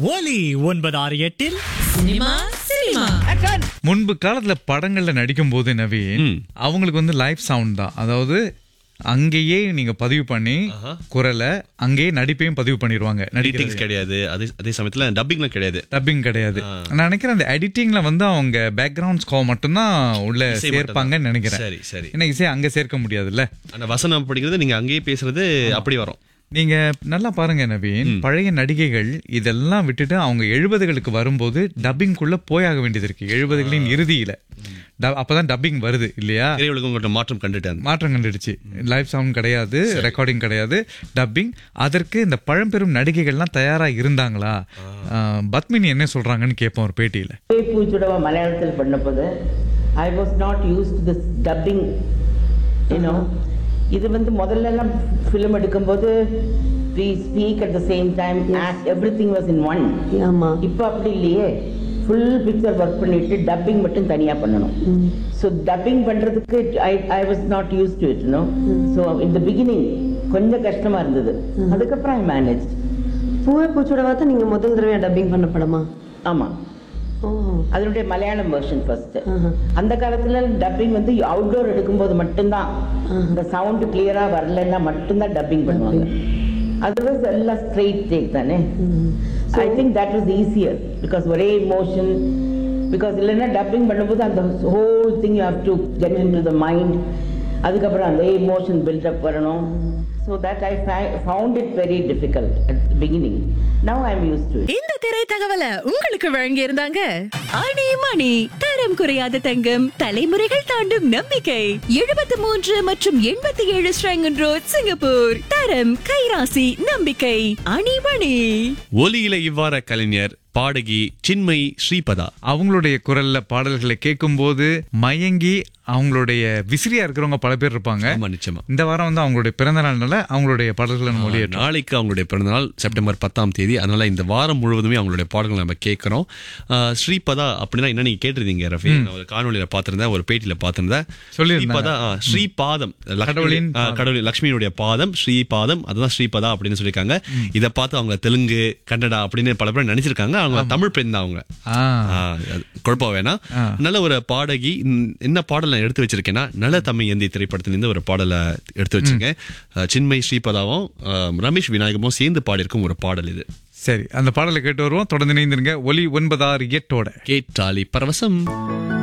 ஒலி ஒன்பது ஆறு எட்டில் சினிமா சினிமா முன்பு காலத்துல படங்கள்ல நடிக்கும் போது நவீன் அவங்களுக்கு வந்து லைவ் சவுண்ட் தான் அதாவது அங்கேயே நீங்க பதிவு பண்ணி குரலை அங்கேயே நடிப்பையும் பதிவு பண்ணிடுவாங்க எடிட்டிங்ஸ் நடிக்கிறது கிடையாது அதே அதே சமயத்துல டப்பிங்லாம் கிடையாது டப்பிங் கிடையாது நான் நினைக்கிறேன் அந்த எடிட்டிங்ல வந்து அவங்க பேக்ரவுண்ட் ஸ்கோர் மட்டும்தான் உள்ள இசை மட்டும்தான். சேர்ப்பாங்கன்னு நினைக்கிறேன் சரி, சரி. ஏன்னா இசை அங்க சேர்க்க முடியாதுல்ல அந்த வசனம் அப்படிங்கிறது நீங்க அங்கேயே பேசுறது அப்படி வரும் நீங்க நல்லா பாருங்க நவீன் பழைய நடிகைகள் இதெல்லாம் விட்டுட்டு அவங்க எழுபதுகளுக்கு வரும்போது டப்பிங்குள்ள போயாக வேண்டியது இருக்கு எழுபதுகளின் இறுதியில ட- அப்பதான் டப்பிங் வருது இல்லையா திரையுலகம் கொஞ்சம் மாற்றம் கண்டுட்டாங்க மாற்றம் கண்டுடுச்சு லைவ் சவுண்ட் கிடையாது ரெக்கார்டிங் கிடையாது டப்பிங் அதற்கு இந்த பழம்பெரும் நடிகைகள்லாம் தயாரா இருந்தாங்களா ஆஹ், பத்மினி என்ன சொல்றாங்கன்னு கேட்போம் ஒரு பேட்டியில பூச்சுடவ மலையாளத்தில் பண்ணபோது I was not use to this dubbing you know இது வந்து முதல்ல எல்லாம் ஃபிலிம் எடுக்கும்போது we speak at the same time everything was in one ஆமா இப்போ அப்படி இல்லையே ஃபுல் பிக்சர் ஒர்க் பண்ணிட்டு டப்பிங் மட்டும் தனியாக பண்ணணும் ஸோ டப்பிங் பண்ணுறதுக்கு I I was not use to it no so இந்த பிகினிங் கொஞ்சம் கஷ்டமாக இருந்தது அதுக்கப்புறம் ஐ மேனேஜ் பூவே பூச்சோடவா தான் நீங்க முதல் தடவை டப்பிங் பண்ண படமா ஆமாம் ஓ அதனுடைய மலையாளம் வெர்ஷன் ஃபர்ஸ்ட் ஆஹா. அந்த காலத்துல டப்பிங் வந்து அவுட்டோர் எடுக்கும்போது மட்டும்தான் இந்த சவுண்ட் கிளியரா வரலன்னா மட்டும்தான் டப்பிங் பண்ணுவாங்க அதர்வைஸ் எல்லாம் ஸ்ட்ரெயிட் டேக் தானே I think that was easier because ஒரே இமோஷன் பிகாஸ் இல்லைன்னா டப்பிங் பண்ணும்போது அந்த whole thing you have to get into the mind அதுக்கப்புறம் அந்த இமோஷன் பில்டப் வரணும் so that I found it very difficult at beginning now I am use to it இந்த திரை தகவலை உங்களுக்கு வழங்கி இருந்தாங்க அணி மணி தரம் குறையாத தங்கம் தலைமுறைகள் தாண்டும் நம்பிக்கை எழுபத்தி மூன்று மற்றும் எண்பத்தி ஏழு ஸ்ரங்கன் ரோட் சிங்கப்பூர் தரம் கைராசி நம்பிக்கை அணிமணி ஒலியில இவ்வாற கலைஞர் பாடகி சின்மயி ஸ்ரீபதா அவங்களுடைய குரல்ல பாடல்களை கேட்கும்போது மயங்கி அவங்களுடைய விசிறியா இருக்கிறவங்க பல பேர் இருப்பாங்க ஆமா நிச்சயமா இந்த வாரம் வந்து அவங்களுடைய பிறந்த நாள்னால அவங்களுடைய பாடல்களை நம்ம மொழியேற்றோம் நாளைக்கு அவங்களுடைய பிறந்தநாள் செப்டம்பர் பத்தாம் தேதி அதனால இந்த வாரம் முழுவதுமே அவங்களுடைய பாடல்களை நம்ம கேட்கிறோம் ஆஹ் ஸ்ரீபதா அப்படின்னா என்ன நீங்க கேட்டிருந்தீங்க ரஃபி நான் ஒரு காணொலியில பார்த்திருந்தேன் ஒரு பேட்டியில பார்த்திருந்தேன் சொல்லியிருந்தாங்க. ஸ்ரீபதா ஆ, ஸ்ரீபாதம் லக்ஷ்மி- கடவுளின் ஆ, கடவுளின் லக்ஷ்மியுடைய பாதம் ஸ்ரீபாதம் அதுதான் ஸ்ரீபதா அப்படின்னு சொல்லியிருக்காங்க இதை பார்த்து அவங்க தெலுங்கு கன்னடா அப்படின்னு பல பேர் நினைச்சிருக்காங்க அவங்க தமிழ் பெண் தான் அவங்க ஆ. ஆ, அது குழப்பம் வேணாம் நல்ல ஒரு பாடகி ம், என்ன பாடல் நான் எடுத்து வச்சிருக்கேன்னா நல்ல தமிழ் எந்தி திரைப்படத்திலிருந்து ஒரு பாடலை எடுத்து வச்சிருக்கேன் அஹ், சின்மய் ஸ்ரீபதாவும் அஹ், ரமேஷ் விநாயகமும் சேர்ந்து பாடியிருக்கும் ஒரு பாடல் இது சரி அந்த பாடலை கேட்டு வருவோம் தொடர்ந்து இணைந்திருங்க ஒலி ஒன்பதாறு எட்டோட கேட்டாலி பரவசம்